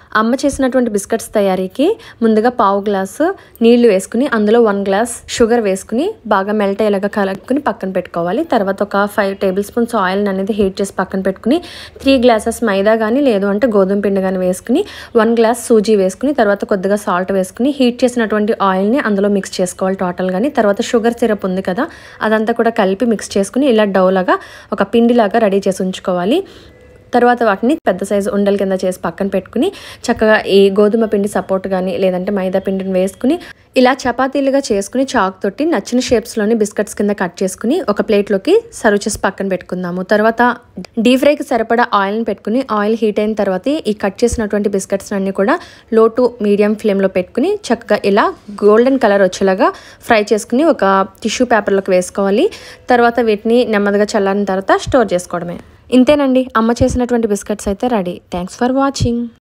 అమ్మ చేసినటువంటి బిస్కెట్స్ తయారీకి ముందుగా పావు గ్లాసు నీళ్లు వేసుకుని అందులో వన్ గ్లాస్ షుగర్ వేసుకుని బాగా మెల్ట్ అయ్యేలాగా కలుపుకుని పక్కన పెట్టుకోవాలి తర్వాత ఒక ఫైవ్ టేబుల్ స్పూన్స్ ఆయిల్ అనేది హీట్ చేసి పక్కన పెట్టుకుని త్రీ గ్లాసెస్ మైదా కానీ లేదు అంటే గోధుమ పిండి కానీ వేసుకుని వన్ గ్లాస్ సూజీ వేసుకుని తర్వాత కొద్దిగా సాల్ట్ వేసుకుని హీట్ చేసినటువంటి ఆయిల్ని అందులో మిక్స్ చేసుకోవాలి టోటల్ కానీ తర్వాత షుగర్ సిరప్ ఉంది కదా అదంతా కూడా కలిపి మిక్స్ చేసుకుని ఇలా డౌలాగా ఒక పిండిలాగా రెడీ చేసి ఉంచుకోవాలి తర్వాత వాటిని పెద్ద సైజు ఉండల కింద చేసి పక్కన పెట్టుకుని చక్కగా ఈ గోధుమ పిండి సపోర్ట్ కానీ లేదంటే మైదా పిండిని వేసుకుని ఇలా చపాతీలుగా చేసుకుని చాక్ తోటి నచ్చిన షేప్స్లోని బిస్కెట్స్ కింద కట్ చేసుకుని ఒక ప్లేట్లోకి సర్వ్ చేసి పక్కన పెట్టుకుందాము తర్వాత డీప్ ఫ్రైకి సరిపడా ఆయిల్ని పెట్టుకుని ఆయిల్ హీట్ అయిన తర్వాత ఈ కట్ చేసినటువంటి బిస్కెట్స్ అన్ని కూడా లో టు మీడియం ఫ్లేమ్లో పెట్టుకుని చక్కగా ఇలా గోల్డెన్ కలర్ వచ్చేలాగా ఫ్రై చేసుకుని ఒక టిష్యూ పేపర్లోకి వేసుకోవాలి తర్వాత వీటిని నెమ్మదిగా చల్లారిన తర్వాత స్టోర్ చేసుకోవడమే ఇంతేనండి అమ్మ చేసినటువంటి బిస్కెట్స్ అయితే రెడీ థ్యాంక్స్ ఫర్ వాచింగ్